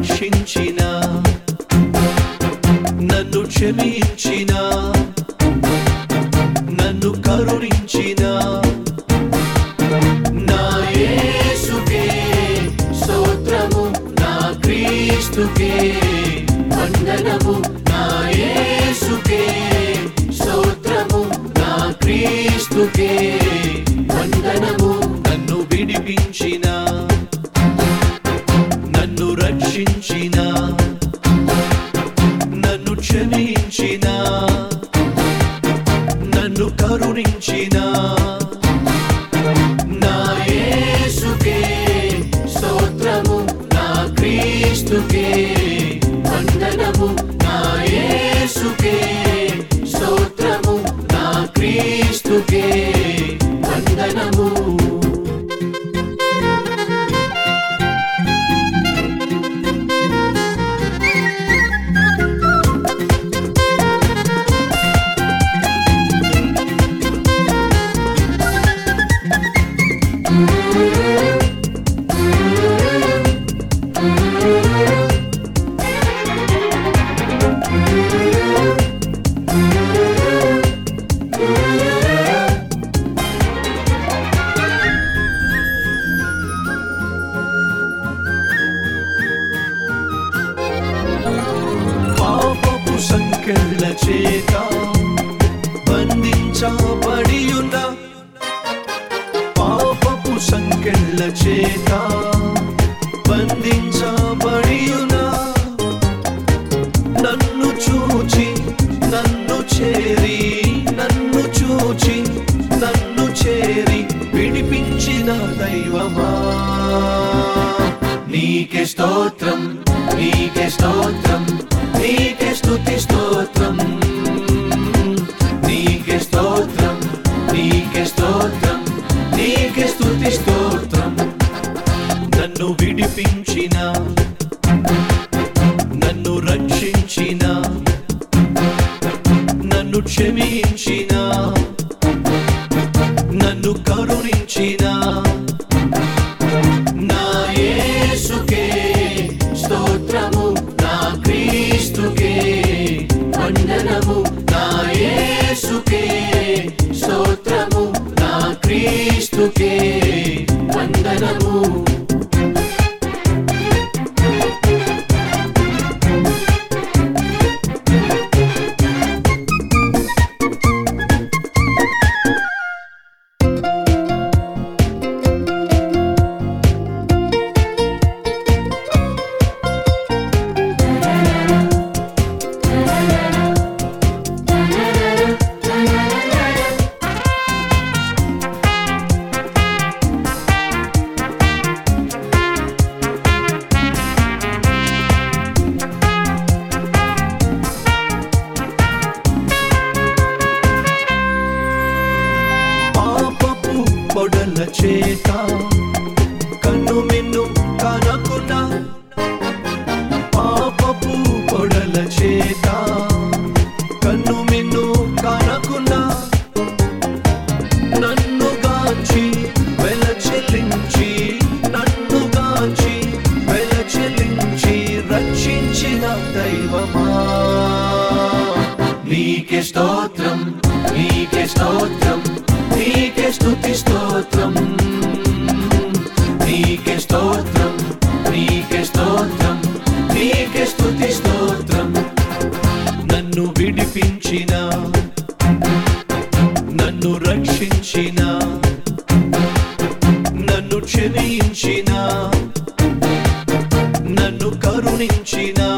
రక్షించిన నన్ను క్షమించిన నన్ను కరుణించిన నా యేసుకే స్తోత్రము నా క్రీస్తుకే వందనము నా యేసుకే స్తోత్రము నా క్రీస్తుకే వందనము నన్ను విడిపించిన నన్ను రక్షించిన నన్ను క్షమించిన నన్ను కరుణించిన నా యేసుకే స్తోత్రము నా క్రీస్తుకే వందనము నా యేసుకే స్తోత్రము నా క్రీస్తుకే వందనము పాపపు సంకెళ్ళ చేత బంధించబడి ఉన్న పాపపు సంకెళ్ళ చేత బంధించబడి ఉన్న నన్ను చూచి నన్ను చేరి నన్ను చూచి నన్ను చేరి విడిపించిన దైవమా నీకే స్తోత్రం నీకే స్తోత్రం నీకే స్తుతి స్తోత్రం నీకే స్తోత్రం నీకే స్తోత్రం నీకే స్తుతి స్తోత్రం నన్ను విడిపించిన నన్ను రక్షించిన నన్ను క్షమించిన నన్ను కరుణించిన నా యేసుకే స్తోత్రము నా క్రీస్తుకే వందనము నా యేసుకే స్తోత్రము నా క్రీస్తుకే వందనము పాపపు పొడల చేత కన్ను మిన్ను కనకున్నా పాపపు పొడల చేత కన్ను మిన్ను కనకున్నా నన్ను గాంచి వెల చెల్లించి నన్ను గాంచి వెల చెల్లించి రక్షించిన దైవమా నీకే స్తోత్రం నీకే స్తోత్రం నీకే స్తుతి స్తోత్రం నీకే స్తోత్రం నీకే స్తోత్రం నీకే స్తుతి స్తోత్రం నన్ను విడిపించిన నన్ను రక్షించిన నన్ను క్షమించిన నన్ను కరుణించిన